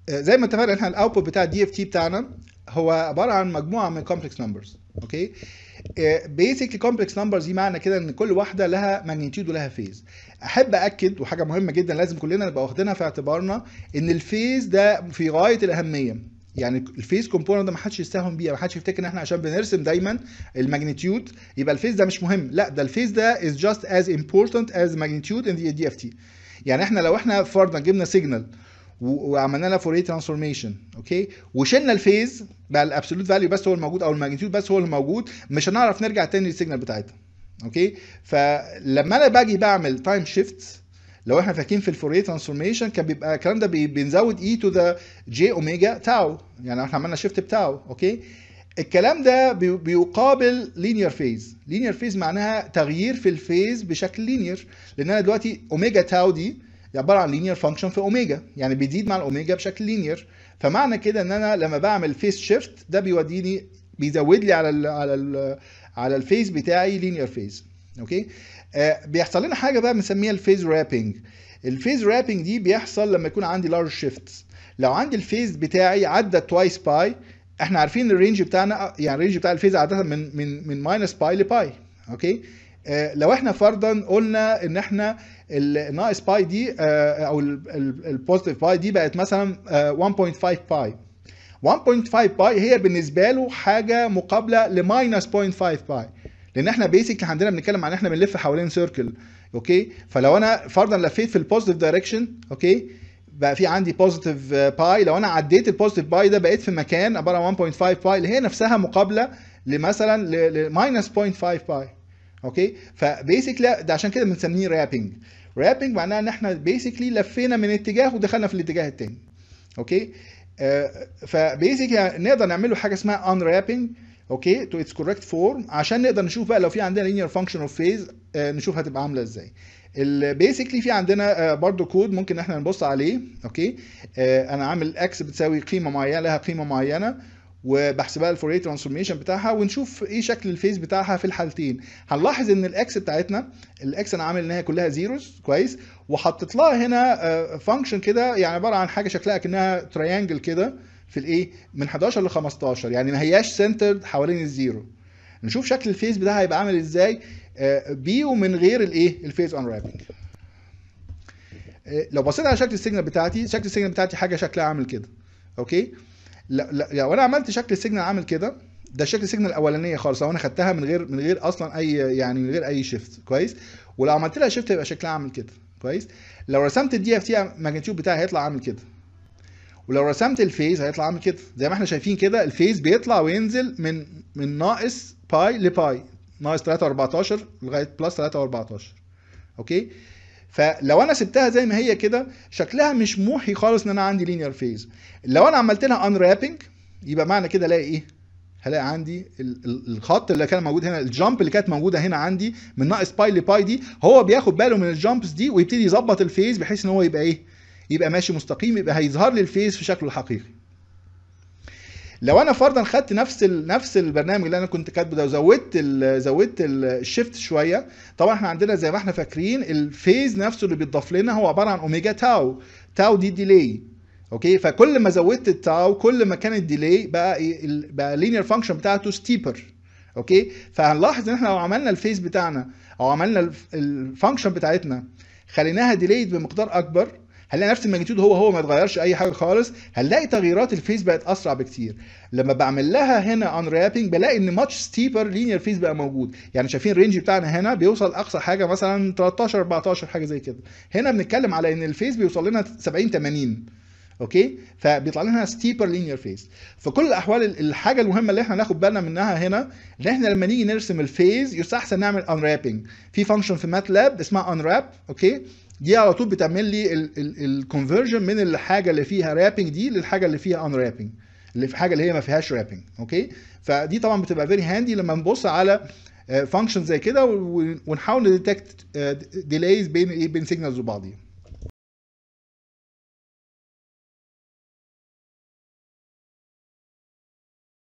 زي ما اتفقنا احنا الاوتبوت بتاع الدي اف تي بتاعنا هو عباره عن مجموعه من كومبلكس نمبرز اوكي بيسكلي كومبلكس نمبرز دي معنى كده ان كل واحده لها ماجنتيود ولها فيز احب اكد وحاجه مهمه جدا لازم كلنا نبقى واخدينها في اعتبارنا ان الفيز ده في غايه الاهميه يعني الفيز كومبوننت ده ما حدش يستهون بيها ما حدش يفتكر ان احنا عشان بنرسم دايما الماجنتيود يبقى الفيز ده مش مهم لا ده الفيز ده is just as important as magnitude in the DFT يعني احنا لو احنا فرضا جبنا سيجنال وعملنا لها فوريه ترانسفورميشن اوكي وشلنا الفيز بقى الابسولوت فاليو بس هو الموجود او الماجنتيود بس هو الموجود مش هنعرف نرجع تاني للسيجنال بتاعتها اوكي فلما انا باجي بعمل تايم شيفت لو احنا فاكرين في الفوريه ترانسفورميشن كان بيبقى الكلام ده بنزود اي تو ذا جي اوميجا تاو يعني احنا عملنا شيفت بتاو اوكي الكلام ده بيقابل لينير فيز لينير فيز معناها تغيير في الفيز بشكل لينير لان انا دلوقتي اوميجا تاو دي عباره عن لينير فانكشن في اوميجا يعني بيزيد مع الاوميجا بشكل لينير فمعنى كده ان انا لما بعمل فيز شيفت ده بيوديني بيزود لي على ال على ال على الفيز بتاعي لينير فيز اوكي آه بيحصل لنا حاجه بقى بنسميها الفيز رابنج الفيز رابنج دي بيحصل لما يكون عندي لارج شيفت لو عندي الفيز بتاعي عدى توايس باي احنا عارفين الرينج بتاعنا يعني الرينج بتاع الفيز عاده من من من ماينس باي لباي اوكي آه لو احنا فرضا قلنا ان احنا الناقص باي دي آه او البوزيتيف باي دي بقت مثلا آه 1.5 باي 1.5 باي هي بالنسبه له حاجه مقابله لماينس 0.5 باي لان احنا بيسك عندنا بنتكلم عن احنا بنلف حوالين سيركل اوكي فلو انا فرضا لفيت في البوزيتيف دايركشن اوكي بقى في عندي بوزيتيف باي لو انا عديت البوزيتيف باي ده بقيت في مكان عباره عن 1.5 باي اللي هي نفسها مقابله لمثلا لماينس 0.5 باي اوكي فبيسكلي ده عشان كده بنسميه رابنج رابنج معناها ان احنا بيسكلي لفينا من اتجاه ودخلنا في الاتجاه التاني اوكي آه فبيسكلي نقدر نعمل له حاجه اسمها ان رابنج اوكي تو اتس كوريكت فورم عشان نقدر نشوف بقى لو في عندنا لينير فانكشن اوف فيز نشوف هتبقى عامله ازاي البيسكلي في عندنا برضو كود ممكن احنا نبص عليه اوكي آه انا عامل اكس بتساوي قيمه معينه لها قيمه معينه وبحسبها الفوريه ترانسفورميشن بتاعها ونشوف ايه شكل الفيز بتاعها في الحالتين هنلاحظ ان الاكس بتاعتنا الاكس انا عامل ان هي كلها زيروز كويس وحطيت لها هنا فانكشن كده يعني عباره عن حاجه شكلها كانها تريانجل كده في الايه من 11 ل 15 يعني ما هياش سنترد حوالين الزيرو نشوف شكل الفيز بتاعها هيبقى عامل ازاي بي ومن غير الايه الفيز انرابنج لو بصيت على شكل السيجنال بتاعتي شكل السيجنال بتاعتي حاجه شكلها عامل كده اوكي لا لا لو انا عملت شكل السيجنال عامل كده ده شكل السيجنال الاولانيه خالص لو انا خدتها من غير من غير اصلا اي يعني من غير اي شيفت كويس ولو عملت لها شيفت هيبقى شكلها عامل كده كويس لو رسمت الدي اف تي ماجنتيود بتاعي هيطلع عامل كده ولو رسمت الفيز هيطلع عامل كده زي ما احنا شايفين كده الفيز بيطلع وينزل من من ناقص باي لباي ناقص 3 و14 لغايه بلس 3 و14 اوكي فلو انا سبتها زي ما هي كده شكلها مش موحي خالص ان انا عندي لينير فيز لو انا عملت لها ان رابنج يبقى معنى كده الاقي ايه هلاقي عندي الخط اللي كان موجود هنا الجامب اللي كانت موجوده هنا عندي من ناقص باي لباي دي هو بياخد باله من الجامبس دي ويبتدي يظبط الفيز بحيث ان هو يبقى ايه يبقى ماشي مستقيم يبقى هيظهر لي الفيز في شكله الحقيقي لو انا فرضا خدت نفس ال... نفس البرنامج اللي انا كنت كاتبه ده وزودت ال... زودت الشيفت شويه طبعا احنا عندنا زي ما احنا فاكرين الفيز نفسه اللي بيتضاف لنا هو عباره عن اوميجا تاو تاو دي ديلي اوكي فكل ما زودت التاو كل ما كان الديلي بقى إيه ال... بقى اللينير فانكشن بتاعته ستيبر اوكي فهنلاحظ ان احنا لو عملنا الفيز بتاعنا او عملنا الفانكشن بتاعتنا خليناها ديليد بمقدار اكبر هنلاقي نفس الماجنتيود هو هو ما اتغيرش اي حاجه خالص هنلاقي تغييرات الفيز بقت اسرع بكتير لما بعمل لها هنا ان رابنج بلاقي ان ماتش ستيبر لينير فيز بقى موجود يعني شايفين الرينج بتاعنا هنا بيوصل اقصى حاجه مثلا 13 14 حاجه زي كده هنا بنتكلم على ان الفيز بيوصل لنا 70 80 اوكي فبيطلع لنا ستيبر لينير فيز في كل الاحوال الحاجه المهمه اللي احنا ناخد بالنا منها هنا ان احنا لما نيجي نرسم الفيز يستحسن نعمل ان رابنج في فانكشن في ماتلاب اسمها ان راب اوكي دي على طول بتعمل لي الكونفرجن من الحاجه اللي فيها رابنج دي للحاجه اللي فيها ان رابنج اللي في حاجه اللي هي ما فيهاش رابنج اوكي فدي طبعا بتبقى فيري هاندي لما نبص على فانكشن زي كده ونحاول نديتكت ديليز بين ايه بين سيجنالز وبعضيها